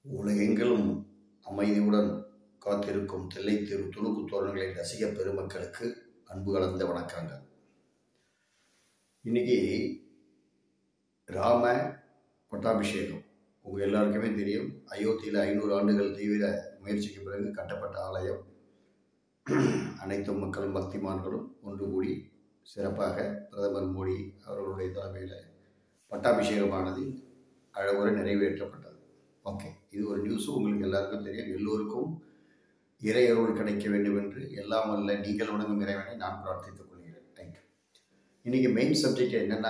உலகெங்கிலும் அமைதியுடன் காத்திருக்கும் தில்லைத்திரு துணுக்கு தோரணங்களை ரசிக பெருமக்களுக்கு அன்பு கலந்த வணக்கங்கள் இன்னைக்கு ராம பட்டாபிஷேகம் உங்கள் எல்லாருக்குமே தெரியும் அயோத்தியில் ஐநூறு ஆண்டுகள் தீவிர முயற்சிக்கு பிறகு கட்டப்பட்ட ஆலயம் அனைத்து மக்களும் பக்திமான்களும் ஒன்று கூடி சிறப்பாக பிரதமர் மோடி அவர்களுடைய தலைமையில் பட்டாபிஷேகமானது அழகுற நிறைவேற்றப்பட்டது ஓகே இது ஒரு நியூஸும் உங்களுக்கு எல்லாருக்கும் தெரியும் எல்லோருக்கும் இறையருள் கிடைக்க வேண்டும் என்று எல்லாம் வல்ல நீங்கள் வணங்கும் இறைவனை நான் பிரார்த்தித்துக் கொள்கிறேன் தேங்க்யூ இன்னைக்கு மெயின் சப்ஜெக்ட் என்னன்னா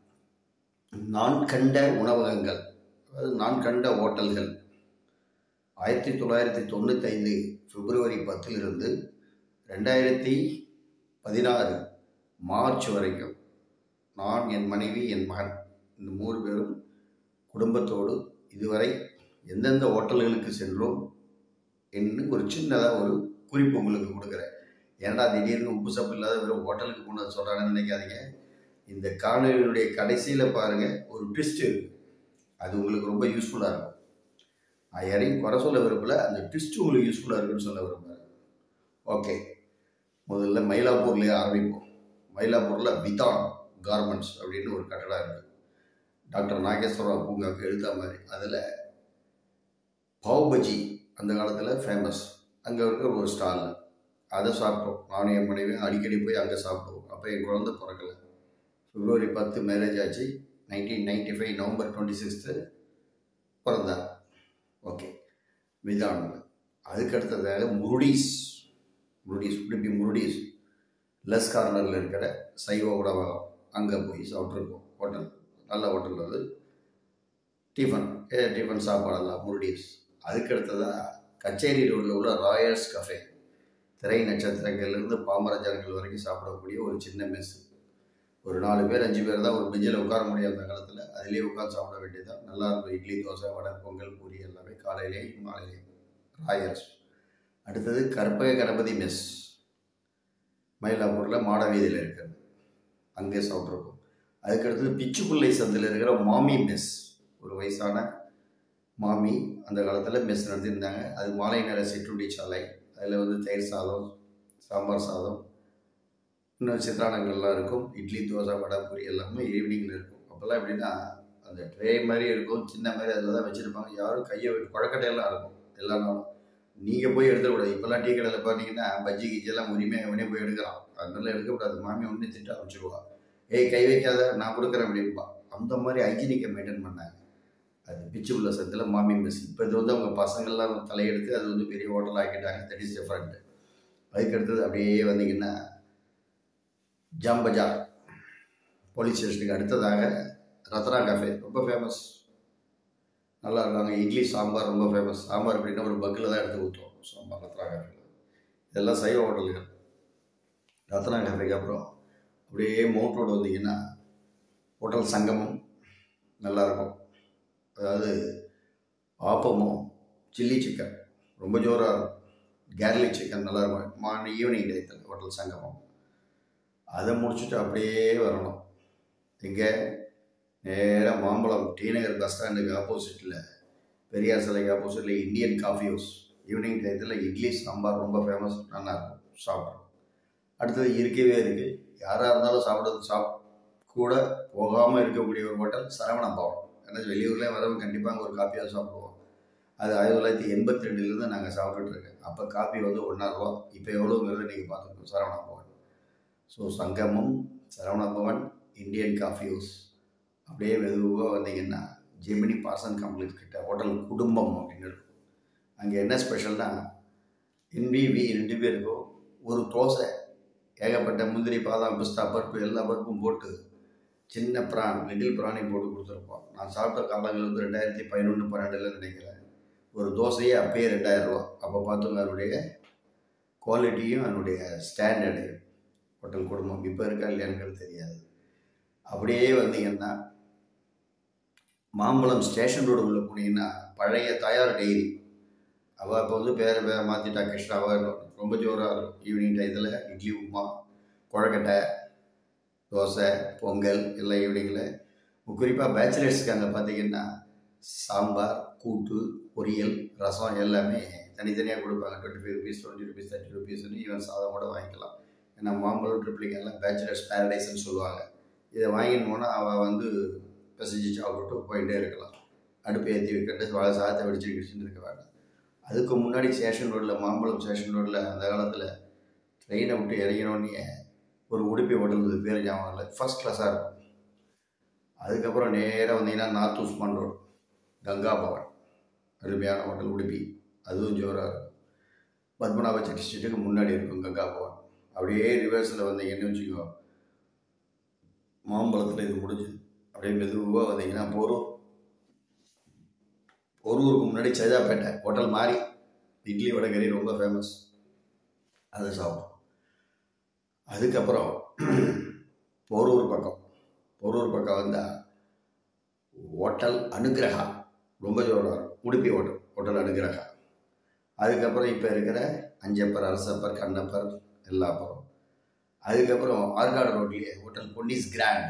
நான் கண்ட உணவகங்கள் அதாவது நான் கண்ட ஹோட்டல்கள் ஆயிரத்தி தொள்ளாயிரத்தி தொண்ணூத்தைந்து பிப்ரவரி பத்திலிருந்து ரெண்டாயிரத்தி பதினாறு மார்ச் வரைக்கும் நான் என் மனைவி என் மகன் இந்த மூணு பேரும் குடும்பத்தோடு இதுவரை எந்தெந்த ஹோட்டல்களுக்கு சென்றோம் என்று ஒரு சின்னதாக ஒரு குறிப்பு உங்களுக்கு கொடுக்குறேன் ஏன்டா திடீர்னு உப்பு சப்பு இல்லாத வெறும் ஹோட்டலுக்கு போனது சொல்கிறாங்கன்னு நினைக்காதீங்க இந்த காணொலியினுடைய கடைசியில் பாருங்கள் ஒரு ட்விஸ்ட் இருக்குது அது உங்களுக்கு ரொம்ப யூஸ்ஃபுல்லாக இருக்கும் நான் யாரையும் குறை சொல்ல விரும்பல அந்த ட்விஸ்ட் உங்களுக்கு யூஸ்ஃபுல்லாக இருக்குன்னு சொல்ல விரும்புகிறேன் ஓகே முதல்ல மயிலாப்பூர்லேயே ஆரம்பிப்போம் மயிலாப்பூரில் விதான் கார்மெண்ட்ஸ் அப்படின்னு ஒரு கட்டடம் இருக்குது டாக்டர் நாகேஸ்வரராவ் பூங்காவுக்கு எழுத்தா மாதிரி அதில் பாவ் பஜ்ஜி அந்த காலத்தில் ஃபேமஸ் அங்கே இருக்கிற ஒரு ஸ்டால் அதை சாப்பிட்டோம் நானும் என் மனைவி அடிக்கடி போய் அங்கே சாப்பிடுவோம் அப்போ என் குழந்தை பிறக்கலை பிப்ரவரி பத்து மேரேஜ் ஆச்சு nineteen ninety five November twenty sixth பிறந்தார் ஓகே விதான் அதுக்கு அடுத்ததாக முருடீஸ் முருடீஸ் உடுப்பி முருடீஸ் லெஸ் கார்னரில் இருக்கிற சைவ உணவகம் அங்கே போய் சாப்பிட்ருக்கோம் ஹோட்டல் நல்ல ஹோட்டல் அது டிஃபன் ஏ டிஃபன் சாப்பாடெல்லாம் முருடீஸ் அதுக்கு அடுத்ததாக கச்சேரி ரோடில் உள்ள ராயல்ஸ் கஃபே திரை நட்சத்திரங்கள்லேருந்து பாமர ஜனங்கள் வரைக்கும் சாப்பிடக்கூடிய ஒரு சின்ன மெஸ் ஒரு நாலு பேர் அஞ்சு பேர் தான் ஒரு பெஞ்சில் உட்கார முடியாது அந்த காலத்தில் அதிலே உட்காந்து சாப்பிட வேண்டியதுதான் நல்லா இருக்கும் இட்லி தோசை வடை பொங்கல் பூரி எல்லாமே காலையிலேயும் மாலையிலேயும் ராயல்ஸ் அடுத்தது கற்பக கணபதி மெஸ் மயிலாப்பூரில் மாட வீதியில் இருக்கிறது அங்கே சாப்பிட்ருக்கோம் அதுக்கடுத்தது பிச்சுப்பிள்ளை சந்தில் இருக்கிற மாமி மெஸ் ஒரு வயசான மாமி அந்த காலத்தில் மெஸ் நடத்தியிருந்தாங்க அது மாலை நேர சிற்றுண்டி சாலை அதில் வந்து தயிர் சாதம் சாம்பார் சாதம் இன்னும் சித்திரானங்கள்லாம் இருக்கும் இட்லி தோசை வடை பூரி எல்லாமே ஈவினிங்கில் இருக்கும் அப்போல்லாம் எப்படின்னா அந்த ட்ரே மாதிரி இருக்கும் சின்ன மாதிரி அதில் தான் வச்சுருப்பாங்க யாரும் கையை விட்டு குழக்கட்டையெல்லாம் இருக்கும் எல்லா நாளும் நீங்கள் போய் எடுத்துக்கூடாது இப்போல்லாம் டீ கடையில் பார்த்தீங்கன்னா பஜ்ஜி கிஜ்ஜெல்லாம் உரிமையாக அவனே போய் எடுக்கிறான் அதனால எடுக்கக்கூடாது மாமி ஒன்று திட்ட அமைச்சிருவா ஏய் கை வைக்காத நான் கொடுக்குறேன் அப்படின்பா அந்த மாதிரி ஹைஜீனிக்கை மெயின்டைன் பண்ணாங்க அது பிச்சு உள்ள சத்தில் மாமி மெஸ் இப்போ இது வந்து அவங்க பசங்கள்லாம் தலையெடுத்து அது வந்து பெரிய ஹோட்டல் ஆக்கிட்டாங்க தட் இஸ் டிஃப்ரெண்ட் அதுக்கு அடுத்தது அப்படியே வந்தீங்கன்னா ஜாம் பஜார் போலீஸ் ஸ்டேஷனுக்கு அடுத்ததாக ரத்னா கஃபே ரொம்ப ஃபேமஸ் நல்லா இருக்காங்க இட்லி சாம்பார் ரொம்ப ஃபேமஸ் சாம்பார் அப்படின்னா ஒரு பக்கில் தான் எடுத்து ஊற்றுவோம் சாம்பார் ரத்னா கஃபேல இதெல்லாம் சைவ ஹோட்டல்கள் ரத்னா கஃபேக்கு அப்புறம் அப்படியே மவுண்ட் ரோடு வந்தீங்கன்னா ஹோட்டல் சங்கமம் நல்லாயிருக்கும் அதாவது ஆப்பமும் சில்லி சிக்கன் ரொம்ப ஜோராக இருக்கும் கேர்லிக் சிக்கன் நல்லாயிருக்கும் மார்னிங் ஈவினிங் டயத்தில் ஹோட்டல் சங்கமம் அதை முடிச்சுட்டு அப்படியே வரணும் எங்கே நேராக மாம்பழம் டி நகர் பஸ் ஸ்டாண்டுக்கு ஆப்போசிட்டில் பெரியார் சிலைக்கு ஆப்போசிட்டில் இந்தியன் காஃபி ஹவுஸ் ஈவினிங் டயத்தில் இட்லி சாம்பார் ரொம்ப ஃபேமஸ் நல்லாயிருக்கும் சாப்பிட்றோம் அடுத்தது இருக்கவே இருக்குது யாராக இருந்தாலும் சாப்பிட்றது சாப் கூட போகாமல் இருக்கக்கூடிய ஒரு ஹோட்டல் சரவண பவன் ஏன்னா வெளியூர்லேயே வரவங்க கண்டிப்பாக அங்கே ஒரு காஃபியாக சாப்பிடுவோம் அது ஆயிரத்தி தொள்ளாயிரத்தி எண்பத்தி ரெண்டுலேருந்து நாங்கள் சாப்பிட்டுட்ருக்கேன் அப்போ காஃபி வந்து ஒன்றா ரூபா இப்போ எவ்வளோங்கிறத நீங்கள் பார்த்துக்கணும் Saravana Bhavan so Sangamam Saravana Bhavan Indian coffee house அப்படியே மெதுவாக வந்தீங்கன்னா ஜெமினி பார்சன் காம்ப்ளெக்ஸ் கிட்ட ஹோட்டல் குடும்பம் அப்படின்னு இருக்கும் அங்கே என்ன ஸ்பெஷல்னா என்பிவி ரெண்டு பேருக்கும் ஒரு தோசை ஏகப்பட்ட முந்திரி பாதாம் பிஸ்தா பருப்பு எல்லா பருப்பும் போட்டு சின்ன பிரான் லிட்டில் பிராணி போட்டு கொடுத்துருப்போம் நான் சாப்பிட்ட காலங்கள் வந்து ரெண்டாயிரத்தி பதினொன்று பன்னெண்டில் நினைக்கிறேன் ஒரு தோசையே அப்பயே ரெண்டாயிரம் ரூபா அப்போ பார்த்தோங்க அதனுடைய குவாலிட்டியும் அதனுடைய ஸ்டாண்டர்டு ஹோட்டல் குடும்பம் இப்போ இருக்கா இல்லையாங்கிறது தெரியாது அப்படியே வந்தீங்கன்னா மாம்பழம் ஸ்டேஷன் ரோடு உள்ள போனீங்கன்னா பழைய தயார் டைரி அவள் இப்போ வந்து பேரை பேரை மாற்றிட்டா கிருஷ்ணாவாக ரொம்ப ஜோராக இருக்கும் ஈவினிங் டயத்தில் இட்லி உப்புமா குழக்கட்டை தோசை பொங்கல் எல்லாம் ஈவினிங்கில் குறிப்பாக பேச்சுலர்ஸ்க்கு அங்கே பார்த்தீங்கன்னா சாம்பார் கூட்டு பொரியல் ரசம் எல்லாமே தனித்தனியாக கொடுப்பாங்க twenty five rupees twenty rupees thirty ருபீஸ்னு ஈவன் சாதம் கூட வாங்கிக்கலாம் ஏன்னா மாம்பழம் ட்ரிப்ளிங் எல்லாம் பேச்சுலர்ஸ் பேரடைஸ்னு சொல்லுவாங்க இதை வாங்கின்னு போனால் அவள் வந்து பிசைஞ்சு சாப்பிட்டு போயிட்டே இருக்கலாம் அடுப்பு ஏற்றி வைக்கிட்டு வாழை சாதத்தை வெடிச்சு கிடிச்சுன்னு இருக்க வேண்டாம் அதுக்கு முன்னாடி ஸ்டேஷன் ரோட்டில் மாம்பழம் ஸ்டேஷன் ரோட்டில் அந்த காலத்தில் ட்ரெயினை விட்டு இறங்கினோடனே ஒரு உடுப்பி ஹோட்டல் பேர் ஞாபகம் இல்லை ஃபஸ்ட் கிளாஸாக இருக்கும் அதுக்கப்புறம் நேராக வந்தீங்கன்னா நார்த் உஸ்மான் ரோடு கங்கா பவன் அருமையான ஹோட்டல் உடுப்பி அதுவும் ஜோராக இருக்கும் பத்மநாப செட்டி ஸ்ட்ரீட்டுக்கு முன்னாடி இருக்கும் கங்கா பவன் அப்படியே ரிவர்ஸில் வந்தீங்கன்னு வச்சுக்கோ மாம்பழத்தில் இது முடிஞ்சுது அப்படியே மெதுவாக வந்தீங்கன்னா போரூர் போரூருக்கு முன்னாடி சைதாப்பேட்டை ஹோட்டல் மாறி இட்லி வடகறி ரொம்ப ஃபேமஸ் அதை சாப்பிட்டோம் அதுக்கப்புறம் போரூர் பக்கம் போரூர் பக்கம் வந்தால் ஹோட்டல் அனுகிரகா ரொம்ப ஜோராக இருக்கும் உடுப்பி ஹோட்டல் ஹோட்டல் அனுகிரகா அதுக்கப்புறம் இப்போ இருக்கிற அஞ்சப்பர் அரசப்பர் கண்ணப்பர் எல்லாப்பரும் அதுக்கப்புறம் ஆற்காடு ரோட்லேயே ஹோட்டல் பொன்னிஸ் கிராண்ட்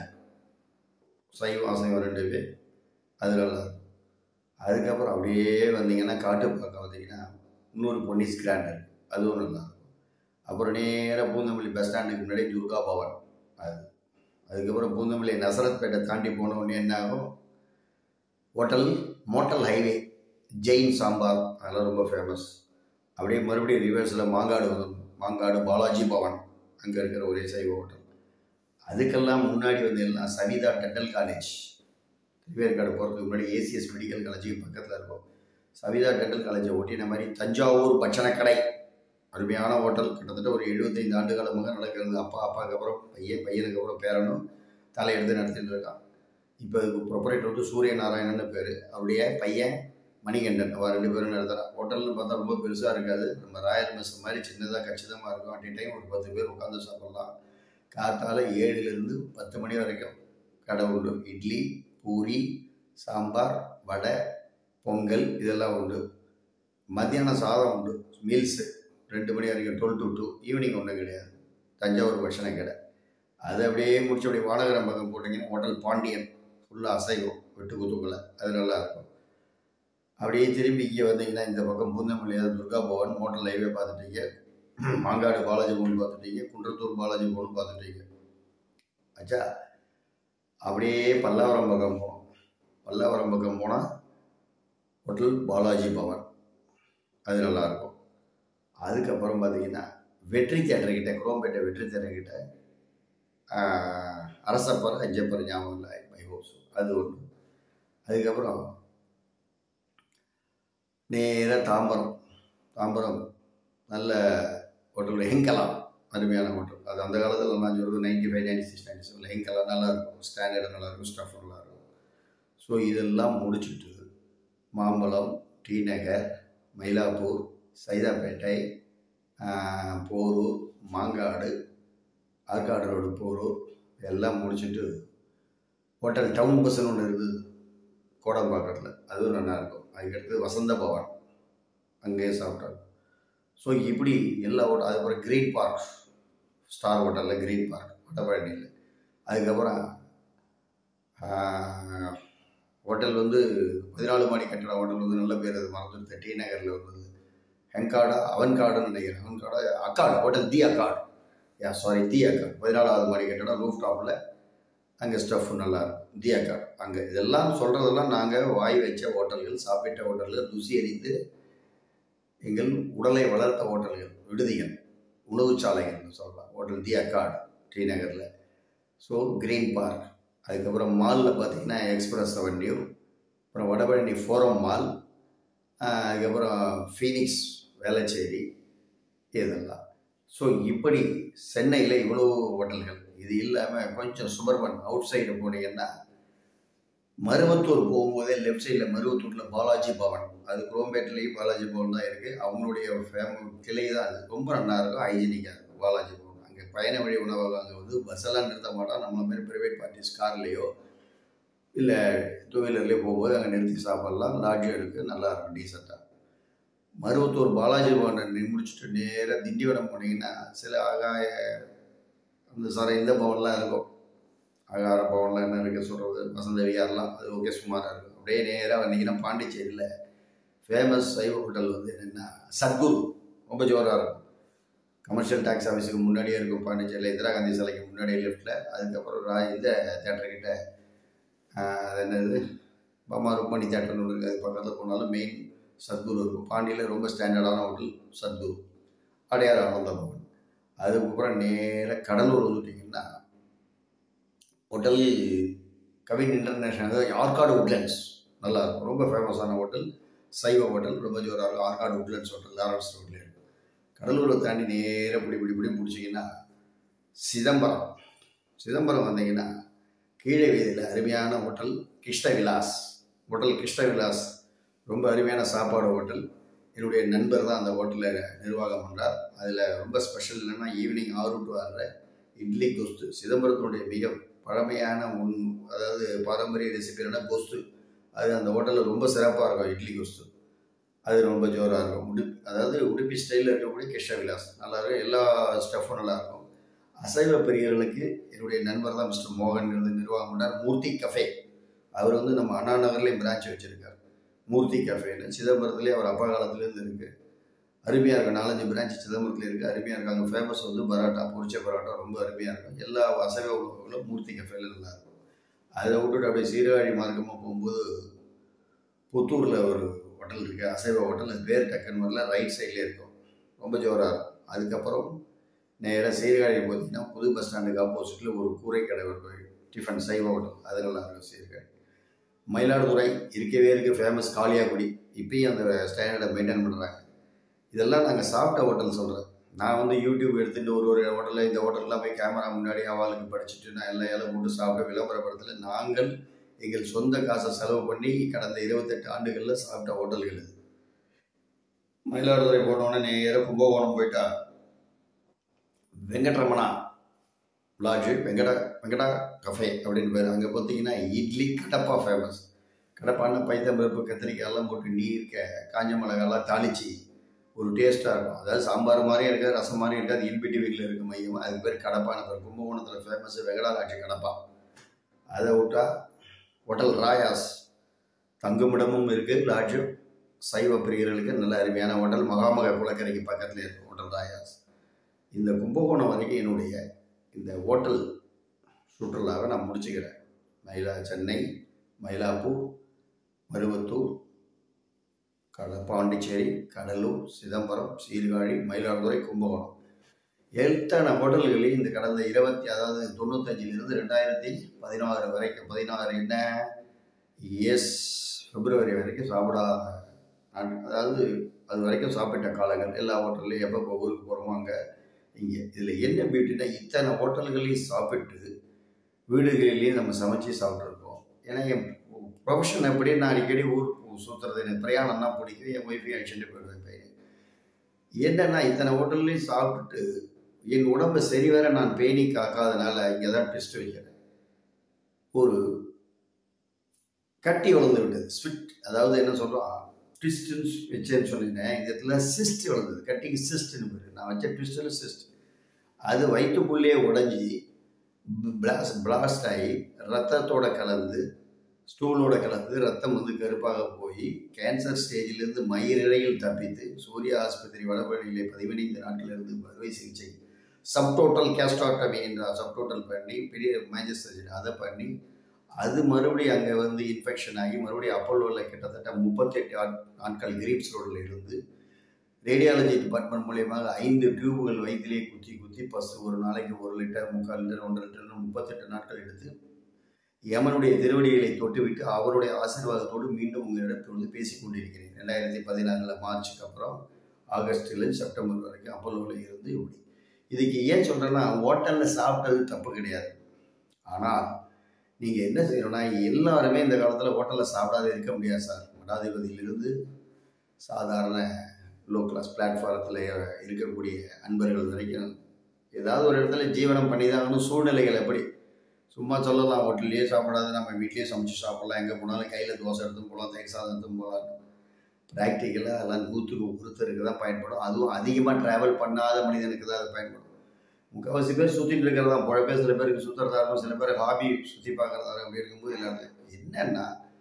சைவம் அசைவம் ரெண்டு பேர் அது நல்லா இருக்கும் அதுக்கப்புறம் அப்படியே வந்தீங்கன்னா காட்டு பக்கம் வந்தீங்கன்னா இன்னொரு பொன்னிஸ் கிராண்ட் இருக்குது அதுவும் நல்லா இருக்கும் அப்புறம் நேராக பூந்தமல்லி பஸ் ஸ்டாண்டுக்கு முன்னாடி துர்கா பவன் அது அதுக்கப்புறம் பூந்தமல்லி நசரத்பேட்டை தாண்டி போன உடனே என்ன ஆகும் hotel motel highway Jain sambar அதெல்லாம் ரொம்ப ஃபேமஸ் அப்படியே மறுபடியும் ரிவர்ஸில் மாங்காடு வந்து மாங்காடு பாலாஜி பவன் அங்கே இருக்கிற ஒரே சைவ ஹோட்டல் அதுக்கெல்லாம் முன்னாடி வந்து எல்லாம் சவிதா டென்டல் காலேஜ் திருவேற்காடு போகிறதுக்கு முன்னாடி ஏசிஎஸ் மெடிக்கல் காலேஜுக்கு பக்கத்தில் இருக்கும் சவிதா டென்டல் காலேஜை ஒட்டின மாதிரி தஞ்சாவூர் பட்சணக்கடை அருமையான ஹோட்டல் கிட்டத்தட்ட ஒரு எழுபத்தைந்து ஆண்டு காலமாக நடக்கிறது அப்பா அப்பாவுக்கு அப்புறம் பையன் பையனுக்கு அப்புறம் பேரனும் தலையெடுத்து நடத்திட்டு இருக்கான் இப்போ இதுக்கு ப்ரொப்பரேட்டர் வந்து சூரிய நாராயணன் பேர் அவருடைய பையன் மணிகண்டன் அவன் ரெண்டு பேரும் நடத்துகிறான் ஹோட்டல்னு பார்த்தா ரொம்ப பெருசாக இருக்காது நம்ம ராயல் மெஸ் மாதிரி சின்னதாக கச்சிதமாக இருக்கும் அட் டைம் ஒரு பத்து பேர் உட்காந்து சாப்பிட்லாம் காத்தால ஏழுலேருந்து பத்து மணி வரைக்கும் கடை உண்டு இட்லி பூரி சாம்பார் வடை பொங்கல் இதெல்லாம் உண்டு மத்தியானம் சாதம் உண்டு மீல்ஸு ரெண்டு மணி வரைக்கும் டுவெல் டு டூ ஈவினிங் ஒன்றும் கிடையாது தஞ்சாவூர் பட்சண கடை அது அப்படியே முடிச்சு அப்படியே வானகரம் பக்கம் போட்டிங்கன்னா ஹோட்டல் பாண்டியன் ஃபுல்லாக அசைவம் வெட்டு குத்துக்குள்ள அது நல்லா இருக்கும் அப்படியே திரும்பி இங்கே வந்தீங்கன்னா இந்த பக்கம் பூந்தமல்லியார் துர்கா பவன் மோட்டல் ஹைவே பார்த்துட்டீங்க மாங்காடு பாலாஜி பவன் பார்த்துட்டீங்க குன்றத்தூர் பாலாஜி பவன் பார்த்துட்டீங்க ஆச்சா அப்படியே பல்லாவரம் பக்கம் போனோம் பல்லாவரம் பக்கம் போனால் ஹோட்டல் பாலாஜி பவன் அது நல்லாயிருக்கும் அதுக்கப்புறம் பார்த்தீங்கன்னா வெற்றி தேட்டர் கிட்ட குரோம்பேட்டை வெற்றி தேட்டர் கிட்ட அரசப்பர் அஞ்சப்பர் ஞாபகம் இல்லை மை ஹோப்ஸ் அது ஒன்று அதுக்கப்புறம் நேராக தாம்பரம் தாம்பரம் நல்ல ஹோட்டல் ஹெங்கலா அருமையான ஹோட்டல் அது அந்த காலத்தில் நான் சொல்கிறது ninety five ninety six ninety seven ஹெங்கலா நல்லா இருக்கும் ஸ்டாண்டர்டு நல்லா இருக்கும் ஸ்டஃப் நல்லா இருக்கும் ஸோ இதெல்லாம் முடிச்சுட்டு மாம்பழம் டி நகர் மயிலாப்பூர் சைதாப்பேட்டை போரூர் மாங்காடு ஆற்காடு ரோடு போரூர் எல்லாம் முடிச்சுட்டு ஹோட்டல் டவுன் பஸ்ஸுன்னு ஒன்று இருந்தது கோடம்பாக்கத்தில் அதுவும் நல்லாயிருக்கும் அதுக்கடுத்து வசந்த பவன் அங்கேயே சாப்பிட்டோம் ஸோ இப்படி எல்லா ஹோட்டல் அதுக்கப்புறம் கிரீன் பார்க் ஸ்டார் ஹோட்டலில் கிரீன் பார்க் வடபழனியில் அதுக்கப்புறம் ஹோட்டல் வந்து பதினாலு மாடி கட்டட ஹோட்டல் வந்து நல்ல பேர் அது மறந்துடுது டி நகரில் வந்தது ஹெங்காடா அவன்காடுன்னு நினைக்கிறேன் அவன்காடா அக்காடு ஹோட்டல் தி அக்காடு யா சாரி தி அக்காடு பதினாலாவது மாடி கட்டடம் ரூஃப் டாப்பில் அங்கே ஸ்டஃப் நல்லா இருக்கும் தி அக்காடு அங்கே இதெல்லாம் சொல்கிறதெல்லாம் நாங்கள் வாய் வச்ச ஹோட்டல்கள் சாப்பிட்ட ஹோட்டல்கள் ருசி அறிந்து எங்கள் உடலை வளர்த்த ஹோட்டல்கள் விடுதிகள் உணவு சாலைகள்னு சொல்லலாம் ஹோட்டல் தி அக்காடு டி நகரில் ஸோ கிரீன் பார்க் அதுக்கப்புறம் மாலில் பார்த்தீங்கன்னா எக்ஸ்பிரஸ் அவென்யூ அப்புறம் வடபழனி ஃபோரம் மால் அதுக்கப்புறம் ஃபீனிக்ஸ் வேளச்சேரி இதெல்லாம் ஸோ இப்படி சென்னையில் இவ்வளோ ஹோட்டல்கள் இது இல்லாமல் கொஞ்சம் சுபர்பன் அவுட் சைடு போனீங்கன்னா மருவத்தூர் போகும்போதே லெஃப்ட் சைடில் மருவத்தூரில் பாலாஜி பவன் அது குரோம்பேட்டிலையும் பாலாஜி பவன் தான் இருக்குது அவங்களுடைய ஃபேம கிளை தான் அது ரொம்ப நல்லா இருக்கும் ஹைஜீனிக்காக இருக்கும் பாலாஜி பவன் அங்கே பயண வழி உணவகம் அங்கே வந்து பஸ்ஸெல்லாம் நிறுத்த மாட்டோம் நம்மள மாதிரி ப்ரைவேட் பார்ட்டிஸ் கார்லேயோ இல்லை டூ வீலர்லேயோ போகும்போது அங்கே நிறுத்தி சாப்பிட்லாம் லாட்ஜும் இருக்குது நல்லா இருக்கும் டீசெண்டாக மருவத்தூர் பாலாஜி பவனை முடிச்சுட்டு நேராக திண்டிவனம் போனீங்கன்னா சில ஆகாய அந்த சார இந்த பவன்லாம் இருக்கும் அகார பவன்லாம் என்ன இருக்க சொல்கிறது வசந்த வியாரெலாம் அது ஓகே சுமாராக இருக்கும் அப்படியே நேராக வந்தீங்கன்னா பாண்டிச்சேரியில் ஃபேமஸ் சைவ ஹோட்டல் வந்து என்னென்னா சத்குரு ரொம்ப ஜோராக இருக்கும் கமர்ஷியல் டேக்ஸ் ஆஃபீஸுக்கு முன்னாடியே இருக்கும் பாண்டிச்சேரியில் இந்திரா காந்தி சிலைக்கு முன்னாடியே லெஃப்ட்டில் அதுக்கப்புறம் ரா இந்த தேட்டர்கிட்ட அது என்னது பாமா ருக்மணி தேட்டர்னு ஒன்று இருக்குது அது பக்கத்தில் போனாலும் மெயின் சத்குரு இருக்கும் பாண்டியில் ரொம்ப ஸ்டாண்டர்டான ஹோட்டல் சத்குரு அடையார் ஆனந்த பவன் அதுக்கப்புறம் நேராக கடலூர் வந்துட்டிங்கன்னா ஹோட்டல் கவின் இன்டர்நேஷ்னல் அதாவது ஆர்காடு உட்லண்ட்ஸ் நல்லா இருக்கும் ரொம்ப ஃபேமஸான ஹோட்டல் சைவ ஹோட்டல் ரொம்ப ஜோராக இருக்கும் ஆர்காடு உட்லண்ட்ஸ் ஹோட்டல் லாரன்ஸ் ரோட்லேயே இருக்கும் கடலூரை தாண்டி நேராக பிடி பிடி பிடி பிடிச்சிங்கன்னா சிதம்பரம் சிதம்பரம் வந்தீங்கன்னா கீழே வீதியில் அருமையான ஹோட்டல் கிருஷ்ண விலாஸ் ஹோட்டல் கிருஷ்ண விலாஸ் ரொம்ப அருமையான சாப்பாடு ஹோட்டல் என்னுடைய நண்பர் தான் அந்த ஹோட்டலில் நிர்வாகம் பண்ணுறார் அதில் ரொம்ப ஸ்பெஷல் என்னென்னா ஈவினிங் ஆறு டு ஆறரை இட்லி கொஸ்து சிதம்பரத்தினுடைய மிக பழமையான உன் அதாவது பாரம்பரிய ரெசிபியான கொஸ்து அது அந்த ஹோட்டலில் ரொம்ப சிறப்பாக இருக்கும் இட்லி கொஸ்து அது ரொம்ப ஜோராக இருக்கும் உடுப்பி அதாவது உடுப்பி ஸ்டைலில் இருக்கக்கூடிய கிருஷ்ண விலாஸ் நல்லா இருக்கும் எல்லா ஸ்டஃப்பும் நல்லாயிருக்கும் அசைவ பிரியர்களுக்கு என்னுடைய நண்பர் தான் மிஸ்டர் மோகன் இருந்து நிர்வாகம் பண்ணார் மூர்த்தி கஃபே அவர் வந்து நம்ம அண்ணா நகர்லேயும் பிரான்ச் வச்சுருக்கார் மூர்த்தி கஃபேன்னு சிதம்பரத்துலேயே அவர் அப்பா காலத்துலேருந்து இருக்குது அருமையாக இருக்கும் நாலஞ்சு பிரான்ச் சிதம்பரத்தில் இருக்குது அருமையாக இருக்கும் அங்கே ஃபேமஸ் வந்து பரோட்டா பொரிச்ச பரோட்டா ரொம்ப அருமையாக இருக்கும் எல்லா அசைவ உணவுகளும் மூர்த்தி கஃபேல நல்லாயிருக்கும் அதை விட்டுட்டு அப்படியே சீர்காழி மார்க்கமாக போகும்போது புத்தூரில் ஒரு ஹோட்டல் இருக்குது அசைவ ஹோட்டல் அது பேர் டக்குன்னு வரல ரைட் சைட்லேயே இருக்கும் ரொம்ப ஜோராக இருக்கும் அதுக்கப்புறம் நேராக சீர்காழி பார்த்தீங்கன்னா புது பஸ் ஸ்டாண்டுக்கு ஆப்போசிட்டில் ஒரு கூரை கடை இருக்கும் டிஃபன் சைவ ஹோட்டல் அது நல்லா இருக்கும் சீர்காழி மயிலாடுதுறை இருக்கவே இருக்க ஃபேமஸ் காளியாக்குடி இப்பயும் அந்த ஸ்டாண்டர்டை மெயின்டைன் பண்ணுறாங்க இதெல்லாம் நாங்கள் சாப்பிட்ட ஹோட்டல் சொல்கிறேன் நான் வந்து யூடியூப் எடுத்துகிட்டு ஒரு ஒரு ஹோட்டலில் இந்த ஹோட்டல்லாம் போய் கேமரா முன்னாடி அவளுக்கு படிச்சுட்டு நான் எல்லாம் இலை போட்டு சாப்பிட விளம்பரப்படத்தில் நாங்கள் எங்கள் சொந்த காசை செலவு பண்ணி கடந்த இருபத்தெட்டு ஆண்டுகளில் சாப்பிட்ட ஹோட்டல்கள் இது மயிலாடுதுறை போனோடனே நேராக கும்பகோணம் போயிட்டா வெங்கட்ரமணா லாட்ஜு வெங்கடா வெங்கடா கஃபே அப்படின்னு பேர் அங்கே பார்த்தீங்கன்னா இட்லி கடப்பா ஃபேமஸ் கடப்பான பைத்தம்பருப்பு கத்திரிக்காய் எல்லாம் போட்டு நீர்க்க காஞ்ச மிளகாலாம் தாளிச்சு ஒரு டேஸ்ட்டாக இருக்கும் அதாவது சாம்பார் மாதிரியும் இருக்காது ரசம் மாதிரியும் இருக்காது இன்பிட்டி வீட்டில் இருக்க மையம் அதுக்கு பேர் கடப்பான பேர் கும்பகோணத்தில் ஃபேமஸ் வெங்கடா லாட்ஜு கடப்பா அதை விட்டா ஹோட்டல் ராயாஸ் தங்குமிடமும் இருக்குது லாட்ஜும் சைவ பிரியர்களுக்கு நல்ல அருமையான ஹோட்டல் மகாமக குளக்கரைக்கு பக்கத்தில் இருக்கும் ஹோட்டல் ராயாஸ் இந்த கும்பகோணம் வரைக்கும் என்னுடைய இந்த ஹோட்டல் சுற்றுலாவை நான் முடிச்சுக்கிறேன் மயிலா சென்னை மயிலாப்பூர் மருவத்தூர் கட பாண்டிச்சேரி கடலூர் சிதம்பரம் சீர்காழி மயிலாடுதுறை கும்பகோணம் எத்தனை ஹோட்டல்களையும் இந்த கடந்த இருபத்தி அதாவது தொண்ணூத்தஞ்சிலிருந்து ரெண்டாயிரத்தி பதினாறு வரைக்கும் பதினாறு என்ன எஸ் பிப்ரவரி வரைக்கும் சாப்பிடாத நாட்கள் அதாவது அது வரைக்கும் சாப்பிட்ட காலங்கள் எல்லா ஹோட்டல்லையும் எப்போ ஊருக்கு போகிறோமோ அங்கே இங்கே இதில் என்ன பியூட்டினா இத்தனை ஹோட்டல்களையும் சாப்பிட்டு வீடுகளிலேயும் நம்ம சமைச்சு சாப்பிட்ருக்கோம் ஏன்னா என் ப்ரொஃபஷன் எப்படி நான் அடிக்கடி ஊர் சுற்றுறது எனக்கு பிரயாணம்னா பிடிக்கும் என் ஒய்ஃபையும் அடிச்சுட்டு போயிடுவேன் பையன் என்னன்னா இத்தனை ஹோட்டல்லையும் சாப்பிட்டுட்டு என் உடம்பை சரிவர நான் பேணி காக்காதனால இங்கே தான் டெஸ்ட் வைக்கிறேன் ஒரு கட்டி வளர்ந்து விட்டது ஸ்விட் அதாவது என்ன சொல்கிறோம் ட்விஸ்ட்டுன்னு வச்சேன்னு சொன்னீங்கன்னா இந்த இடத்துல சிஸ்ட் வளர்ந்தது கட்டிக்கு சிஸ்ட்னு பேர் நான் வச்ச ட்விஸ்டில் சிஸ்ட் அது வயிற்றுக்குள்ளேயே உடஞ்சி பிளாஸ்ட் பிளாஸ்ட் ஆகி ரத்தத்தோட கலந்து ஸ்டூலோட கலந்து ரத்தம் வந்து கருப்பாக போய் கேன்சர் ஸ்டேஜிலிருந்து மயிரிழையில் தப்பித்து சூர்யா ஆஸ்பத்திரி வடபழனியிலே பதினைந்து நாட்களிலிருந்து அறுவை சிகிச்சை சப்டோட்டல் கேஸ்டாக்டமி என்ற சப்டோட்டல் பண்ணி பெரிய மேஜர் சர்ஜரி அதை பண்ணி அது மறுபடியும் அங்கே வந்து இன்ஃபெக்ஷன் ஆகி மறுபடியும் அப்போலோவில் கிட்டத்தட்ட முப்பத்தெட்டு நாட்கள் கிரீப்ஸ் ரோடில் இருந்து ரேடியாலஜி டிபார்ட்மெண்ட் மூலியமாக ஐந்து டியூபுகள் வயிற்றிலே குத்தி குத்தி பஸ் ஒரு நாளைக்கு ஒரு லிட்டர் முக்கால் லிட்டர் ஒன்றரை லிட்டர்னு முப்பத்தெட்டு நாட்கள் எடுத்து யமனுடைய திருவடிகளை தொட்டுவிட்டு அவருடைய ஆசீர்வாதத்தோடு மீண்டும் உங்களிடம் வந்து பேசிக் கொண்டிருக்கிறேன் ரெண்டாயிரத்தி பதினாறில் மார்ச்சுக்கு அப்புறம் ஆகஸ்டில் செப்டம்பர் வரைக்கும் அப்போலோவில் இருந்து இப்படி இதுக்கு ஏன் சொல்கிறேன்னா ஹோட்டலில் சாப்பிட்டது தப்பு கிடையாது ஆனால் நீங்கள் என்ன செய்யணும்னா எல்லாருமே இந்த காலத்தில் ஹோட்டலில் சாப்பிடாத இருக்க முடியாது சார் மடாதிபதியிலிருந்து சாதாரண லோ கிளாஸ் பிளாட்ஃபாரத்தில் இருக்கக்கூடிய அன்பர்கள் வரைக்கும் ஏதாவது ஒரு இடத்துல ஜீவனம் பண்ணி தான் ஆகணும் சூழ்நிலைகள் எப்படி சும்மா சொல்லலாம் ஹோட்டல்லையே சாப்பிடாது நம்ம வீட்லேயே சமைச்சு சாப்பிட்லாம் எங்கே போனாலும் கையில் தோசை எடுத்துன்னு போகலாம் தயிர் சாதம் எடுத்துன்னு போகலாம் ப்ராக்டிக்கலாக அதெல்லாம் நூற்றுக்கு ஒருத்தருக்கு தான் பயன்படும் அதுவும் அதிகமாக ட்ராவல் பண்ணாத மனிதனுக்கு தான் அது பயன்படும் முக்கால்வாசி பேர் சுற்றிட்டு இருக்கிறதா பழப்பே சில பேருக்கு சுற்றுறதா இருக்கும் சில பேர் ஹாபி சுற்றி பார்க்குறதா அப்படி இருக்கும்போது எல்லாருக்கும் என்னென்னா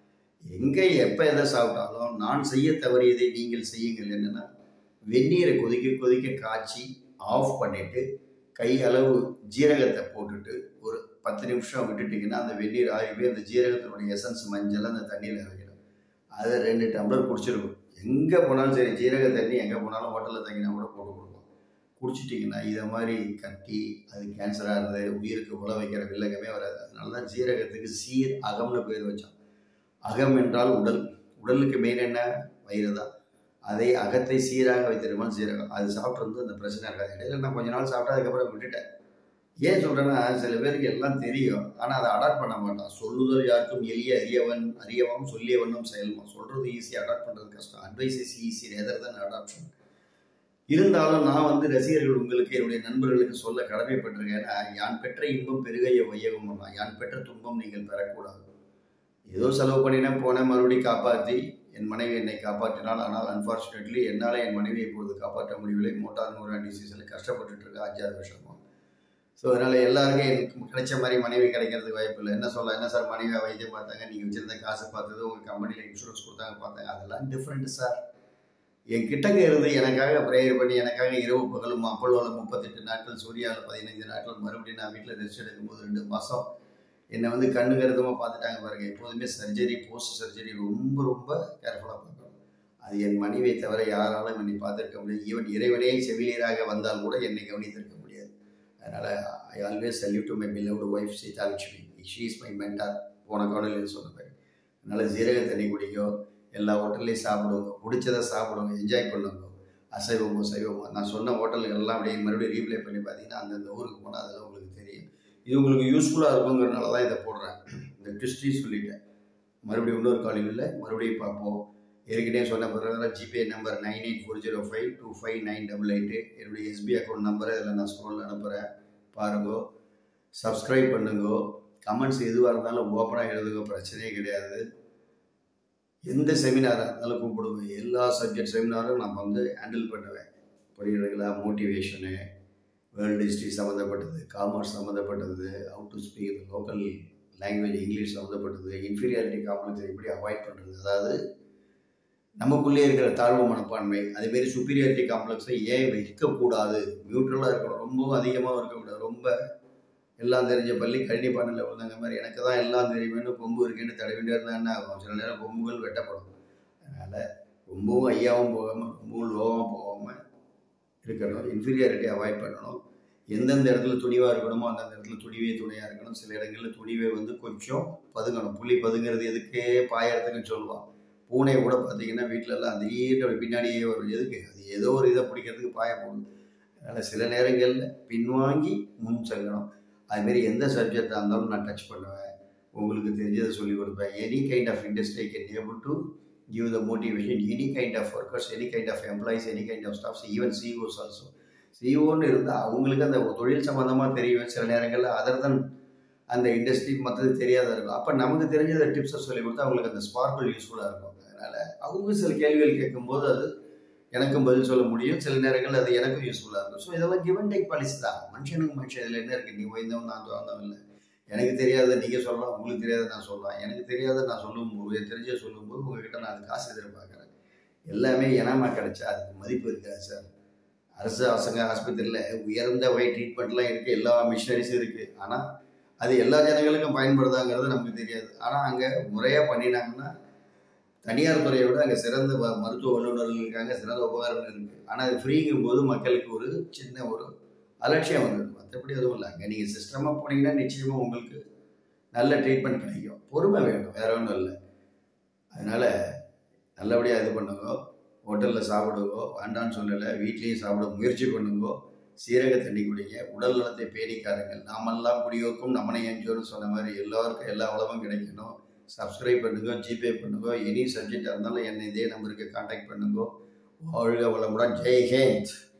எங்கே எப்போ எதை சாப்பிட்டாலும் நான் செய்ய தவறியதை நீங்கள் செய்யுங்கள் என்னென்னா வெந்நீரை கொதிக்க கொதிக்க காய்ச்சி ஆஃப் பண்ணிவிட்டு கை அளவு ஜீரகத்தை போட்டுட்டு ஒரு பத்து நிமிஷம் விட்டுட்டிங்கன்னா அந்த வெந்நீர் ஆகி போய் அந்த ஜீரகத்தினுடைய எசன்ஸ் மஞ்சள் அந்த தண்ணியில் இறங்கிடும் அதை ரெண்டு டம்ளர் குடிச்சிருக்கும் எங்கே போனாலும் சரி ஜீரக தண்ணி எங்கே போனாலும் ஹோட்டலில் தங்கினா கூட போட்டு கொடுப்போம் குடிச்சிட்டிங்கன்னா இதை மாதிரி கட்டி அது கேன்சராக இருந்தது உயிருக்கு உழ வைக்கிற வில்லங்கமே வராது அதனால தான் ஜீரகத்துக்கு சீர் அகம்னு பேர் வச்சோம் அகம் என்றால் உடல் உடலுக்கு மெயின் என்ன வயிறு தான் அதை அகத்தை சீராக வைத்திருமான் சீரகம் அது சாப்பிட்றது அந்த பிரச்சனை இருக்காது இடையில நான் கொஞ்ச நாள் சாப்பிட்டா அதுக்கப்புறம் விட்டுட்டேன் ஏன் சொல்கிறேன்னா சில பேருக்கு எல்லாம் தெரியும் ஆனால் அதை அடாப்ட் பண்ண மாட்டான் சொல்லுதல் யாருக்கும் எளிய அறியவன் அறியவன் சொல்லியவனும் செயல்மா சொல்கிறது ஈஸி அடாப்ட் பண்ணுறது கஷ்டம் அட்வைஸ் இஸ் ஈஸி ரேதர் தான் அடாப்ஷன் இருந்தாலும் நான் வந்து ரசிகர்கள் உங்களுக்கு என்னுடைய நண்பர்களுக்கு சொல்ல கடமைப்பட்டிருக்கேன் ஏன்னா யான் பெற்ற இன்பம் பெருகைய வையகம் யான் பெற்ற துன்பம் நீங்கள் பெறக்கூடாது ஏதோ செலவு பண்ணினேன் போனேன் மறுபடியும் காப்பாற்றி என் மனைவி என்னை காப்பாற்றினாள் ஆனால் அன்ஃபார்ச்சுனேட்லி என்னால் என் மனைவியை இப்பொழுது காப்பாற்ற முடியவில்லை மோட்டார் நூறான் டிசீஸில் கஷ்டப்பட்டுட்டு இருக்கேன் அஞ்சாறு வருஷமா ஸோ அதனால் எல்லாருக்கும் எனக்கு கிடைச்ச மாதிரி மனைவி கிடைக்கிறதுக்கு வாய்ப்பு இல்லை என்ன சொல்ல என்ன சார் மனைவியாக வைத்தியம் பார்த்தாங்க நீங்கள் வச்சிருந்த காசு பார்த்தது உங்கள் கம்பெனியில் இன்சூரன்ஸ் கொடுத்தாங்க பார்த்தாங்க அதெல்லாம் டிஃப்ரெண்ட் சார் என் கிட்டக்க இருந்து எனக்காக ப்ரேயர் பண்ணி எனக்காக இரவு பகலும் அப்போலோவில் முப்பத்தெட்டு நாட்கள் சூர்யாவில் பதினைந்து நாட்கள் மறுபடியும் நான் வீட்டில் ரெஸ்ட் எடுக்கும்போது ரெண்டு மாதம் என்னை வந்து கண்ணு கருதமாக பார்த்துட்டாங்க பாருங்கள் எப்போதுமே சர்ஜரி போஸ்ட் சர்ஜரி ரொம்ப ரொம்ப கேர்ஃபுல்லாக பார்க்கணும் அது என் மனைவியை தவிர யாராலும் என்னை பார்த்துருக்க முடியாது ஈவன் இறைவனே செவிலியராக வந்தால் கூட என்னை கவனித்திருக்க முடியாது அதனால் I always salute to my beloved wife Seetha Lakshmi she is my mentor போன காலையில் சொன்னேன் அதனால் ஜீரக தண்ணி குடிக்கோ எல்லா ஹோட்டல்லையும் சாப்பிடுவோம் பிடிச்சதை சாப்பிடுவோம் என்ஜாய் பண்ணுவோம் அசைவமோ சைவமோ நான் சொன்ன ஹோட்டல்கள்லாம் அப்படியே மறுபடியும் ரீப்ளே பண்ணி பார்த்தீங்கன்னா அந்தந்த ஊருக்கு போனால் அதெல்லாம் உங்களுக்கு தெரியும் இது உங்களுக்கு யூஸ்ஃபுல்லாக இருக்குங்கிறனால தான் இதை போடுறேன் இந்த ட்விஸ்ட்டையும் சொல்லிட்டேன் மறுபடியும் இன்னொரு காலையில் மறுபடியும் பார்ப்போம் ஏற்கனவே சொன்ன பிறகு GPay number nine eight four zero five two five nine double eight என்னுடைய எஸ்பி அக்கௌண்ட் நம்பரை இதில் நான் ஸ்க்ரோலில் அனுப்புகிறேன் பாருங்கோ சப்ஸ்கிரைப் பண்ணுங்கோ கமெண்ட்ஸ் எதுவாக இருந்தாலும் ஓப்பனாக எழுதுங்க பிரச்சனையே கிடையாது எந்த செமினாராக இருந்தாலும் கூப்பிடுவேன் எல்லா சப்ஜெக்ட் செமினாரும் நான் வந்து ஹேண்டில் பண்ணுவேன் புரியுறதுங்களா மோட்டிவேஷனு வேர்ல்டு ஹிஸ்ட்ரி சம்மந்தப்பட்டது காமர்ஸ் சம்மந்தப்பட்டது how to speak local language English சம்மந்தப்பட்டது இன்ஃபீரியாரிட்டி காம்ப்ளெக்ஸ் எப்படி அவாய்ட் பண்ணுறது அதாவது நமக்குள்ளே இருக்கிற தாழ்வு மனப்பான்மை அதேமாரி சுப்பீரியாரிட்டி காம்ப்ளெக்ஸை ஏன் வைக்கக்கூடாது நியூட்ரலாக இருக்கணும் ரொம்பவும் அதிகமாக இருக்கக்கூடாது ரொம்ப எல்லாம் தெரிஞ்ச பள்ளி கழனி பாடலில் விழுந்தாங்க மாதிரி எனக்கு தான் எல்லாம் தெரியுமேனு கொம்பு இருக்கேன்னு தடவிட்டே இருந்தா ஆகும் சில நேரம் கொம்புகள் வெட்டப்படும் அதனால் ரொம்பவும் ஐயாவும் போகாமல் ரொம்பவும் லோவாகவும் போகாமல் இருக்கணும் இன்ஃபீரியாரிட்டி அவாய்ட் பண்ணணும் எந்தெந்த இடத்துல துணிவாக இருக்கணுமோ அந்தந்த இடத்துல துணிவே துணையாக இருக்கணும் சில இடங்களில் துணிவே வந்து கொஞ்சம் பதுங்கணும் புள்ளி பதுங்கிறது எதுக்கே பாயறதுக்குன்னு சொல்லுவான் பூனை கூட பார்த்தீங்கன்னா வீட்டிலலாம் அந்த ஈட்டோட பின்னாடியே வரும் எதுக்கு அது ஏதோ ஒரு இதை பிடிக்கிறதுக்கு பாய போடும் அதனால் சில நேரங்களில் பின்வாங்கி முன் செல்லணும் அதுமாரி எந்த சப்ஜெக்டாக இருந்தாலும் நான் டச் பண்ணுவேன் உங்களுக்கு தெரிஞ்சதை சொல்லிக் கொடுப்பேன் any kind of industry can able to give the motivation any kind of workers any kind of employees any kind of staffs even CEOs also சிஓன்னு இருந்தால் அவங்களுக்கு அந்த தொழில் சம்மந்தமாக தெரியும் சில நேரங்களில் அதர் தன் அந்த இண்டஸ்ட்ரி மற்றது தெரியாத இருக்கும் அப்போ நமக்கு தெரிஞ்ச டிப்ஸை சொல்லி கொடுத்தா அவங்களுக்கு அந்த ஸ்பார்க்கிள் யூஸ்ஃபுல்லாக இருக்கும் அதனால் அவங்க சில கேள்விகள் கேட்கும்போது அது எனக்கும் பதில் சொல்ல முடியும் சில நேரங்கள் அது எனக்கும் யூஸ்ஃபுல்லாக இருக்கும் ஸோ இதெல்லாம் கிவ் அண்ட் டேக் பாலிசி தான் மனுஷனுக்கு மனுஷன் இதில் என்ன இருக்குது நீ உயர்ந்தவன் நான் தாழ்ந்தவன் இல்லை எனக்கு தெரியாத நீங்கள் சொல்லலாம் உங்களுக்கு தெரியாத நான் சொல்லலாம் எனக்கு தெரியாத நான் சொல்லும்போது தெரிஞ்ச சொல்லும்போது உங்ககிட்ட நான் அது காசு எதிர்பார்க்குறேன் எல்லாமே இனமாக கிடைச்சா அதுக்கு மதிப்பு இருக்காது சார் அரசு அரசாங்க ஆஸ்பத்திரியில் உயர்ந்த வகை ட்ரீட்மெண்ட்லாம் இருக்குது எல்லா மிஷினரிஸும் இருக்குது ஆனால் அது எல்லா ஜனங்களுக்கும் பயன்படுதாங்கிறது நமக்கு தெரியாது ஆனால் அங்கே முறையாக பண்ணினாங்கன்னா தனியார் துறையை விட அங்கே சிறந்த வ- மருத்துவ வல்லுநர்கள் இருக்காங்க சிறந்த உபகாரங்கள் இருக்குது ஆனால் அது ஃப்ரீங்கும் போது மக்களுக்கு ஒரு சின்ன ஒரு அலட்சியம் வந்துடும் மற்றபடி எதுவும் இல்லை அங்கே நீங்கள் சிஸ்டமாக போனீங்கன்னா நிச்சயமாக உங்களுக்கு நல்ல ட்ரீட்மெண்ட் கிடைக்கும் பொறுமை வேணும் வேற ஒன்றும் இல்லை அதனால் நல்லபடியாக இது பண்ணுங்க ஹோட்டலில் சாப்பிடுங்கோ வேண்டான்னு சொல்லலை வீட்லேயும் சாப்பிட முயற்சி பண்ணுங்கோ சீரக தண்ணி குடிங்க உடல் நலத்தை பேணிக்காருங்கள் நாமெல்லாம் குடியோக்கும் நம்மனை எஞ்சோன்னு சொன்ன மாதிரி எல்லாருக்கும் எல்லா வளமும் கிடைக்கணும் சப்ஸ்கிரைப் பண்ணுங்க ஜிபே பண்ணுங்க எனி சப்ஜெக்டாக இருந்தாலும் என்னை இதே நம்பருக்கு காண்டாக்ட் பண்ணுங்க வாழ்க வளமுடன் ஜெய் ஹிந்த்